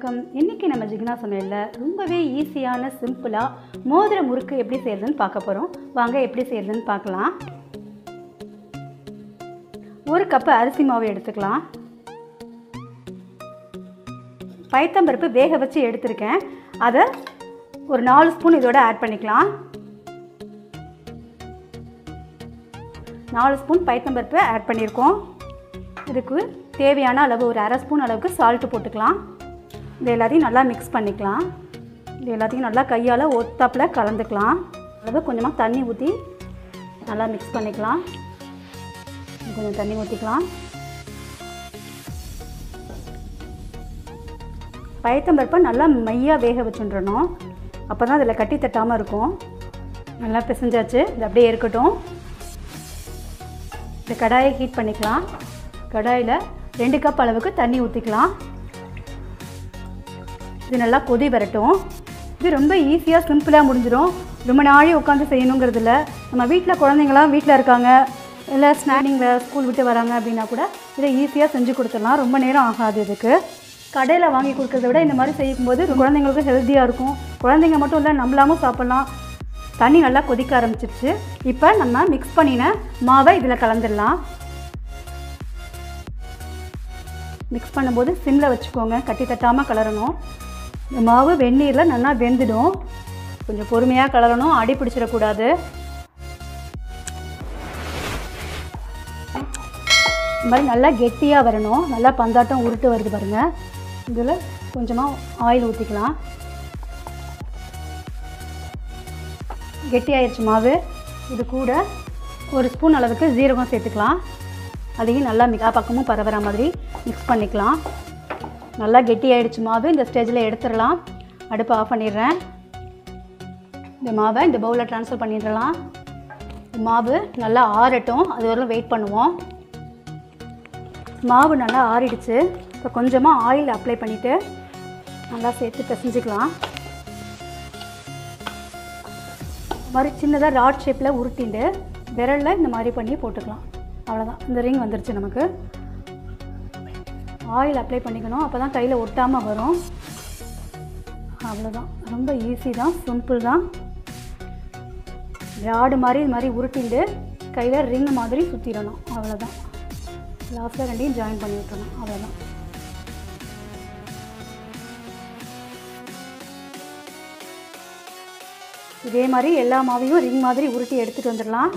வணக்கம் இன்றைக்கி நம்ம ஜிக்னா சமையலில் ரொம்பவே ஈஸியான சிம்பிளாக மோதிர முறுக்கு எப்படி செய்கிறதுன்னு பார்க்க போகிறோம் வாங்க எப்படி செய்கிறதுன்னு பார்க்கலாம் ஒரு கப்பு அரிசி மாவு எடுத்துக்கலாம் பயத்தம்பருப்பு வேக வச்சு எடுத்திருக்கேன் அதை ஒரு நாலு ஸ்பூன் இதோட ஆட் பண்ணிக்கலாம் நாலு ஸ்பூன் பயத்தம்பருப்பு ஆட் பண்ணியிருக்கோம் இதுக்கு தேவையான அளவு ஒரு அரை ஸ்பூன் அளவுக்கு சால்ட்டு போட்டுக்கலாம் இது எல்லாத்தையும் நல்லா மிக்ஸ் பண்ணிக்கலாம் இது எல்லாத்தையும் நல்லா கையால் ஒத்தாப்பில் கலந்துக்கலாம் அளவு கொஞ்சமாக தண்ணி ஊற்றி நல்லா மிக்ஸ் பண்ணிக்கலாம் கொஞ்சம் தண்ணி ஊற்றிக்கலாம் பயத்தம்பருப்பை நல்லா மையாக வேக வச்சுட்டுறணும் அப்போ தான் அதில் கட்டி தட்டாமல் இருக்கும் நல்லா பிசைஞ்சாச்சு இது அப்படியே இருக்கட்டும் இந்த கடாயை ஹீட் பண்ணிக்கலாம் கடாயில் ரெண்டு கப் அளவுக்கு தண்ணி ஊற்றிக்கலாம் இது நல்லா கொதி வரட்டும் இது ரொம்ப ஈஸியாக சிம்பிளாக முடிஞ்சிடும் ரொம்ப நாளே உட்காந்து செய்யணுங்கிறது இல்லை நம்ம வீட்டில் குழந்தைங்களாம் வீட்டில் இருக்காங்க இல்லை ஸ்நானிங்கில் ஸ்கூல் விட்டு வராங்க அப்படின்னா கூட இதை ஈஸியாக செஞ்சு கொடுத்துடலாம் ரொம்ப நேரம் ஆகாது இதுக்கு கடையில் வாங்கி கொடுக்கறத விட இந்த மாதிரி செய்யும்போது குழந்தைங்களுக்கும் ஹெல்த்தியாக இருக்கும் குழந்தைங்க மட்டும் இல்லை நம்மளாமும் சாப்பிட்லாம் தண்ணி நல்லா கொதிக்க ஆரம்பிச்சிருச்சு இப்போ நம்ம மிக்ஸ் பண்ணின மாவை இதில் கலந்துடலாம் மிக்ஸ் பண்ணும்போது சிம்மில் வச்சுக்கோங்க கட்டி தட்டாமல் கலரணும் இந்த மாவு வெந்நீரில் நல்லா வெந்துடும் கொஞ்சம் பொறுமையாக கலரணும் அடி பிடிச்சிடக்கூடாது இந்த மாதிரி நல்லா கெட்டியாக வரணும் நல்லா பந்தாட்டம் உருட்டு வருது பாருங்கள் இதில் கொஞ்சமாக ஆயில் ஊற்றிக்கலாம் கெட்டியாயிருச்சு மாவு இது கூட ஒரு ஸ்பூன் அளவுக்கு ஜீரகம் சேர்த்துக்கலாம் அதையும் நல்லா மிகா பக்கமும் பரவுற மாதிரி மிக்ஸ் பண்ணிக்கலாம் நல்லா கெட்டியாயிடுச்சு மாவு இந்த ஸ்டேஜில் எடுத்துடலாம் அடுப்பை ஆஃப் பண்ணிடுறேன் இந்த மாவை இந்த பவுலில் ட்ரான்ஸ்ஃபர் பண்ணிடலாம் மாவு நல்லா ஆறட்டும் அது வரலும் வெயிட் பண்ணுவோம் மாவு நல்லா ஆறிடுச்சு இப்போ கொஞ்சமாக ஆயில் அப்ளை பண்ணிவிட்டு நல்லா சேர்த்து பிசைஞ்சிக்கலாம் இந்த மாதிரி சின்னதாக ராட் ஷேப்பில் உருட்டிண்டு விரலில் இந்த மாதிரி பண்ணி போட்டுக்கலாம் அவ்வளோதான் இந்த ரிங் வந்துருச்சு நமக்கு ஆயில் அப்ளை பண்ணிக்கணும் அப்போ தான் கையில் ஒட்டாமல் வரும் அவ்வளோதான் ரொம்ப ஈஸி தான் சிம்பிள் தான் ராடு மாதிரி இது மாதிரி உருட்டிண்டு கையில் ரிங் மாதிரி சுற்றிடணும் அவ்வளோதான் லாஸ்ட்டில் ரெண்டையும் ஜாயின் பண்ணி விட்டுறணும் அவ்வளோதான் இதே மாதிரி எல்லா மாவையும் ரிங் மாதிரி உருட்டி எடுத்துகிட்டு வந்துடலாம்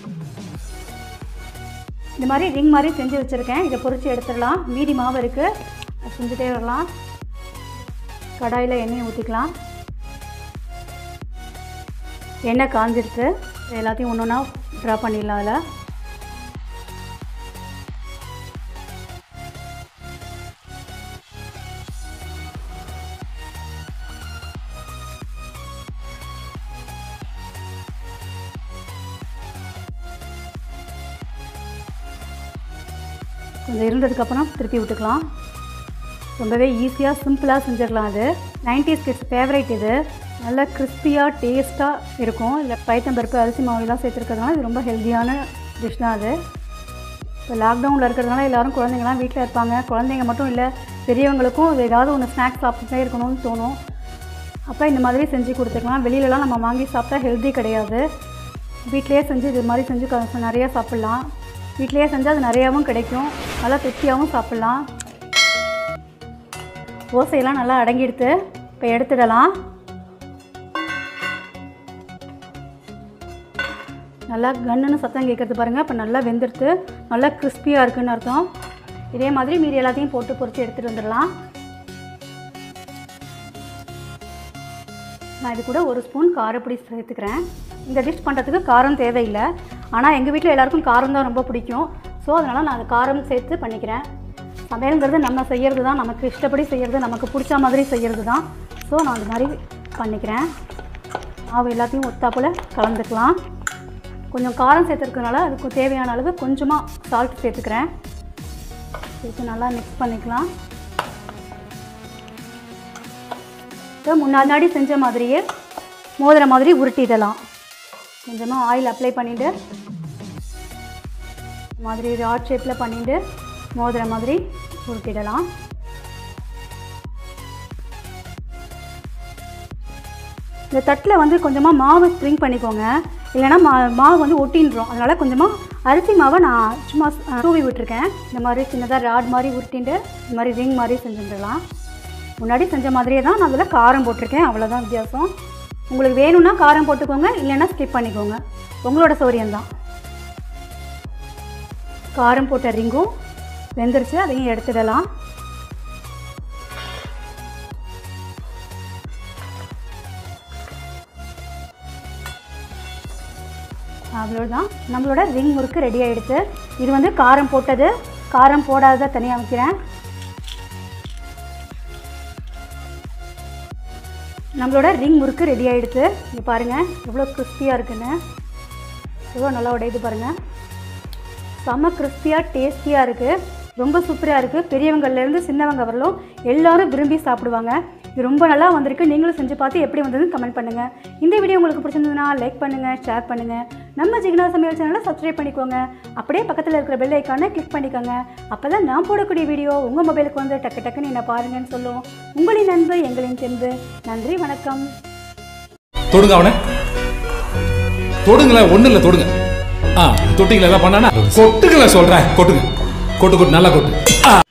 இந்த மாதிரி ரிங் மாதிரி செஞ்சு வச்சுருக்கேன் இதை பொரிச்சு எடுத்துடலாம் மீதி மாவு இருக்குது செஞ்சுட்டே வரலாம் கடாயில் எண்ணெயை ஊற்றிக்கலாம் எண்ணெய் காஞ்சிருச்சு எல்லாத்தையும் ஒன்று ஒன்றா ட்ரா பண்ணிடலாம் அதில் கொஞ்சம் இருந்ததுக்கப்புறம் திருப்பி விட்டுக்கலாம் ரொம்பவே ஈஸியாக சிம்பிளாக செஞ்சிடலாம் அது நைன்டிஸ் கிட்ஸ் ஃபேவரைட் இது நல்ல கிறிஸ்பியாக டேஸ்ட்டாக இருக்கும் இல்லை பைத்தம்பருப்பு அரிசி மாவுலாம் சேர்த்துருக்கிறதுனால இது ரொம்ப ஹெல்த்தியான டிஷ் தான் அது இப்போ லாக்டவுனில் இருக்கிறதுனால எல்லோரும் குழந்தைங்களாம் வீட்டில் இருப்பாங்க குழந்தைங்க மட்டும் இல்லை பெரியவங்களுக்கும் இது ஏதாவது ஒன்று ஸ்நாக்ஸ் சாப்பிட்டுட்டே இருக்கணும்னு தோணும் அப்போ இந்த மாதிரி செஞ்சு கொடுத்துக்கலாம் வெளியிலலாம் நம்ம வாங்கி சாப்பிட்டா ஹெல்த்தி கிடையாது வீட்டிலேயே செஞ்சு இது மாதிரி செஞ்சு க- நிறையா சாப்பிட்லாம் வீட்டிலேயே செஞ்சால் அது நிறையாவும் கிடைக்கும் நல்லா திருப்தியாகவும் சாப்பிட்லாம் ஓசையெல்லாம் நல்லா அடங்கிடுத்து இப்போ எடுத்துடலாம் நல்லா கன்னுன்னு சத்தம் கேட்குறது பாருங்கள் இப்போ நல்லா வெந்துடுத்து நல்லா கிறிஸ்பியாக இருக்குன்னு அர்த்தம் இதே மாதிரி மீதி எல்லாத்தையும் போட்டு பொரிச்சு எடுத்துகிட்டு வந்துடலாம் நான் இது கூட ஒரு ஸ்பூன் காரப்பொடி சேர்த்துக்கிறேன் இந்த டிஷ் பண்ணுறதுக்கு காரம் தேவையில்லை ஆனால் எங்கள் வீட்டில் எல்லாருக்கும் காரம் தான் ரொம்ப பிடிக்கும் ஸோ அதனால் நான் அது காரம் சேர்த்து பண்ணிக்கிறேன் சமையலுங்கிறது நம்ம செய்கிறது தான் நமக்கு இஷ்டப்படி செய்கிறது நமக்கு பிடிச்ச மாதிரி செய்கிறது தான் ஸோ நான் அது மாதிரி பண்ணிக்கிறேன் மாவு எல்லாத்தையும் ஒத்தாப்புல கலந்துக்கலாம் கொஞ்சம் காரம் சேர்த்துருக்கனால அதுக்கு தேவையான அளவு கொஞ்சமாக சால்ட் சேர்த்துக்கிறேன் சேர்த்து நல்லா மிக்ஸ் பண்ணிக்கலாம் இப்போ முன்னாடி செஞ்ச மாதிரியே மோதிர மாதிரி உருட்டிடலாம் கொஞ்சமாக ஆயில் அப்ளை பண்ணிவிட்டு மாதிரி ராட் ஷேப்பில் பண்ணிட்டு மோதிர மாதிரி உருட்டிடலாம் இந்த தட்டில் வந்து கொஞ்சமாக மாவு ஸ்ப்ரிங் பண்ணிக்கோங்க இல்லைன்னா மா மாவு வந்து ஒட்டின்றோம் அதனால் கொஞ்சமாக அரிசி மாவை நான் சும்மா அஹ், தூவி விட்டுருக்கேன் இந்த மாதிரி சின்னதாக ராட் மாதிரி உருட்டிட்டு இந்த மாதிரி ரிங் மாதிரி செஞ்சுட்டுலாம் முன்னாடி செஞ்ச மாதிரியே தான் நான் அதில் காரம் போட்டிருக்கேன் அவ்வளோதான் வித்தியாசம் உங்களுக்கு வேணும்னா காரம் போட்டுக்கோங்க இல்லைன்னா ஸ்கிப் பண்ணிக்கோங்க உங்களோட சௌரியம்தான் காரம் போட்ட ரிங்கும் வெந்துருச்சு அதையும் எடுத்துடலாம் அவ்வளோதான் நம்மளோட ரிங் முறுக்கு ரெடி ஆகிடுச்சு இது வந்து காரம் போட்டது காரம் போடாததை தனியாக வைக்கிறேன் நம்மளோட ரிங் முறுக்கு ரெடி ஆகிடுச்சு இங்கே பாருங்கள் எவ்வளோ கிறிஸ்பியாக இருக்குன்னு எவ்வளோ நல்லா உடையுது பாருங்கள் செம்ம கிறிஸ்பியாக டேஸ்டியாக இருக்குது ரொம்ப சூப்பராக இருக்குது பெரியவங்கள்லேருந்து சின்னவங்க வரலும் எல்லாரும் விரும்பி சாப்பிடுவாங்க இது ரொம்ப நல்லா வந்திருக்கு நீங்களும் செஞ்சு பார்த்து எப்படி வந்ததுன்னு கமெண்ட் பண்ணுங்கள் இந்த வீடியோ உங்களுக்கு பிடிச்சிருந்ததுன்னா லைக் பண்ணுங்கள் ஷேர் பண்ணுங்கள் நம்ம ஜிக்னா சமையல் சேனலை சப்ஸ்கிரைப் பண்ணிக்கோங்க அப்படியே பக்கத்தில் இருக்கிற பெல் ஐக்கானை கிளிக் பண்ணிக்கோங்க அப்போ தான் நான் போடக்கூடிய வீடியோ உங்கள் மொபைலுக்கு வந்து டக்கு டக்குன்னு என்ன பாருங்கன்னு சொல்லும் உங்களின் நண்பு எங்களின் தென்பு நன்றி வணக்கம் தொடுங்க அவனை தொடுங்களேன் ஒண்ணு இல்ல தொடுங்க ஆ தொட்டிங்களா எல்லாம் பண்ணானா கொட்டுங்களேன் சொல்றேன் கொட்டுங்க கொட்டு கொட்டு நல்லா கொட்டு ஆ